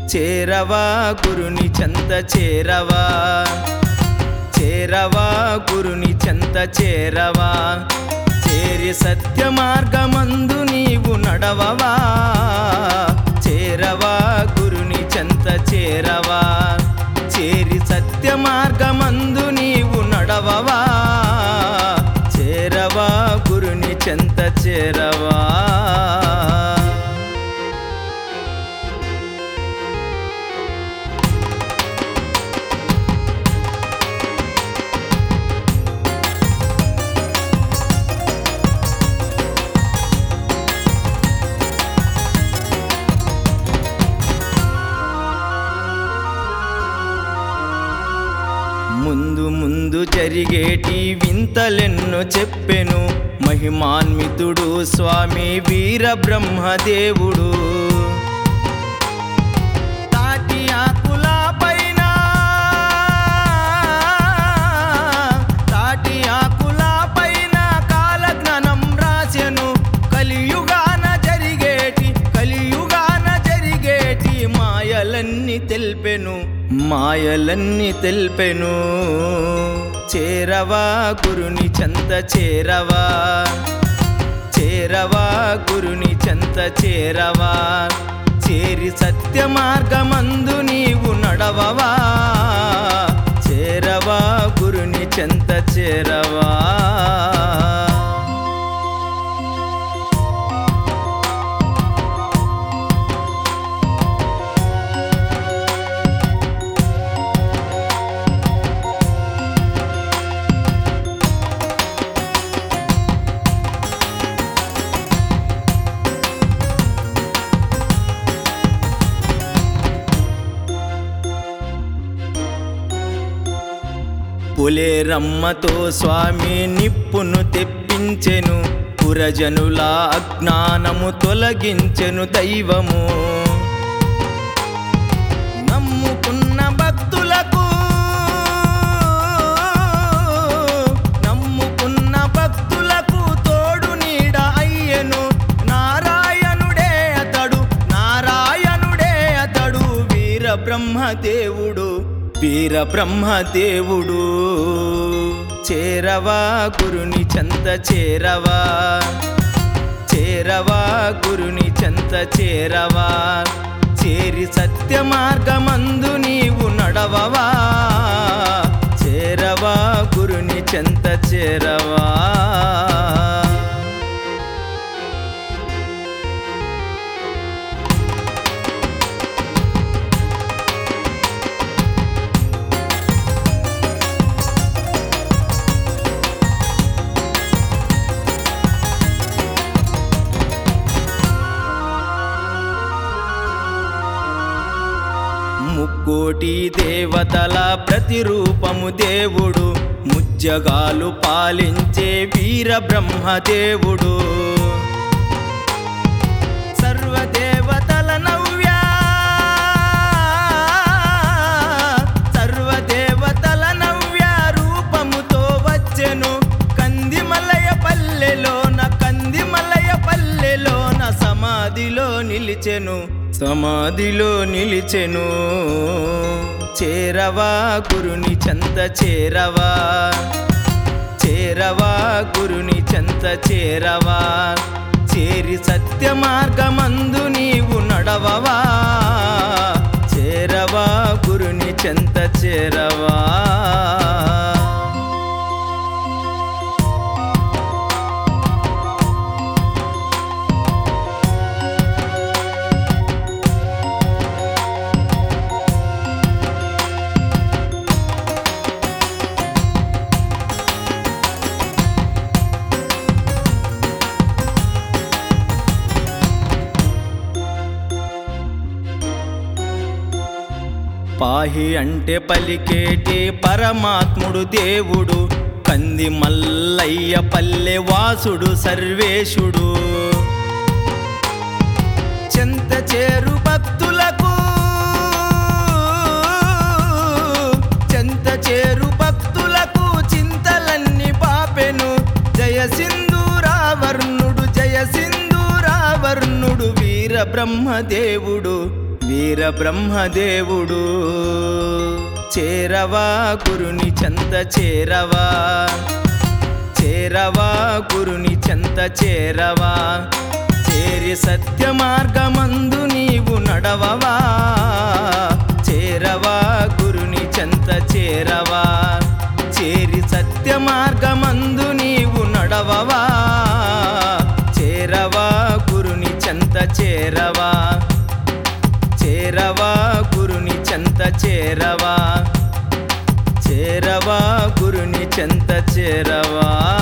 చేరవా గురుని చెంత చేరవా చేరవా గురుని చెంత చేరవా చేరి సత్య మార్గమందు నీవు నడవవా చేరవా గురుని చెంత చేరవా చేరి సత్య మార్గమందు నీవు నడవవా చేరవా గురుని చెంత చేరవా ముందు ముందు జరిగేటి వింతలెన్నో చెప్పెను మహిమాన్వితుడు స్వామి వీర బ్రహ్మదేవుడు తాటి ఆకుల పైన తాటి ఆకుల పైన కాలజ్ఞానం రాసెను కలియుగాన జరిగేటి కలియుగాన జరిగేటి మాయలన్నీ తెల్పెను మాయలన్నీ తెల్పెను చేరవా గురుని చంత చేరవా చేరవా గురుని చెంత చేరవా చేరి సత్య మార్గమందు నీవు నడవవా చేరవా గురుని చెంత చేరవా పులేరమ్మతో స్వామి నిప్పును తెప్పించెను పురజనుల అజ్ఞానము తొలగించెను దైవము నమ్ముకున్న భక్తులకు నమ్ముకున్న భక్తులకు తోడు నీడ అయ్యెను నారాయణుడే అతడు నారాయణుడే అతడు వీర బ్రహ్మదేవుడు వీర బ్రహ్మదేవుడు చేరవా గురుని చంత చేరవా చేరవా గురుని చెంత చేరవా చేరి సత్య మార్గమందు నీవు నడవవా చేరవా గురుని చెంత చేరవా ముక్కోటి దేవతల ప్రతిరూపము దేవుడు ముజ్జగాలు పాలించే వీర బ్రహ్మదేవుడు సర్వదేవతల నవ్య సర్వదేవతల నవ్య రూపముతో వచ్చెను కందిమలయ పల్లెలోన కందిమలయ పల్లెలోన సమాధిలో నిలిచెను సమాధిలో నిలిచెను చేరవా గురుని చంత చేరవా చేరవా గురుని చెంత చేరవా చేరి సత్య మార్గమందు నీవు నడవవా చేరవా గురుని చెంత చేరవా పాహి అంటే పలికేటి పరమాత్ముడు దేవుడు కంది మల్లయ్య పల్లె వాసుడు సర్వేశుడు చెంత చేరు భక్తులకు చెంత చేరు భక్తులకు చింతలన్నీ పాపెను జయ సింధూరావర్ణుడు జయ సింధూరావర్ణుడు వీర బ్రహ్మదేవుడు వీర వీర బ్రహ్మదేవుడు చేరవా గురుని చెంత చేరవా చేరవా గురుని చెంత చేరవా చేరి సత్య మార్గమందు నీవు నడవవా చేరవా గురుని చెంత చేరవా చేరి సత్య మార్గమందు నీవు నడవవా చేరవా గురుని చెంత చేరవా చేరవా గురుని చెంత చేరవా చేరవా గురుని చెంత చేరవా